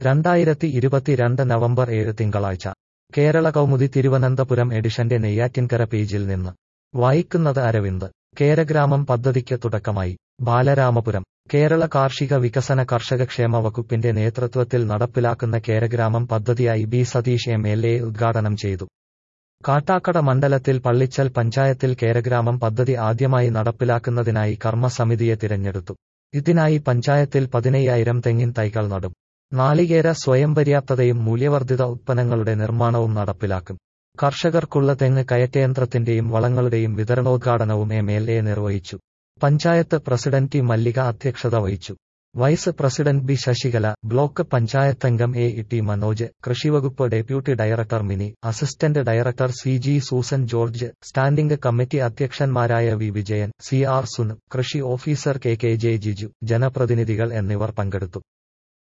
രണ്ടായിരത്തി ഇരുപത്തിരണ്ട് നവംബർ ഏഴ് തിങ്കളാഴ്ച കേരള കൗമുദി തിരുവനന്തപുരം എഡിഷന്റെ നെയ്യാറ്റിൻകര പേജിൽ നിന്ന് വായിക്കുന്നത് അരവിന്ദ് കേരഗ്രാമം പദ്ധതിക്ക് തുടക്കമായി ബാലരാമപുരം കേരള കാർഷിക വികസന കർഷകക്ഷേമ വകുപ്പിന്റെ നേതൃത്വത്തിൽ നടപ്പിലാക്കുന്ന കേരഗ്രാമം പദ്ധതിയായി B Satheesh M L A ഉദ്ഘാടനം ചെയ്തു കാട്ടാക്കട മണ്ഡലത്തിൽ പള്ളിച്ചൽ പഞ്ചായത്തിൽ കേരഗ്രാമം പദ്ധതി ആദ്യമായി നടപ്പിലാക്കുന്നതിനായി കർമ്മസമിതിയെ തിരഞ്ഞെടുത്തു ഇതിനായി പഞ്ചായത്തിൽ പതിനയ്യായിരം തെങ്ങിൻ തൈകൾ നടും നാളികേര സ്വയം പര്യാപ്തതയും മൂല്യവർദ്ധിത ഉത്പന്നങ്ങളുടെ നിർമ്മാണവും നടപ്പിലാക്കും കർഷകർക്കുള്ള തെങ്ങ് കയറ്റയന്ത്രത്തിന്റെയും വളങ്ങളുടെയും വിതരണോദ്ഘാടനവും എം എൽ എ നിർവഹിച്ചു പഞ്ചായത്ത് പ്രസിഡന്റ് ടി മല്ലിക അധ്യക്ഷത വഹിച്ചു vice president B Sasikala block പഞ്ചായത്തംഗം എ ടി മനോജ് കൃഷിവകുപ്പ് deputy director Mini assistant director C G Susan George standing committee അധ്യക്ഷന്മാരായ വി വിജയൻ സി ആർ സുൻ കൃഷി officer K K J Jiju ജനപ്രതിനിധികൾ എന്നിവർ പങ്കെടുത്തു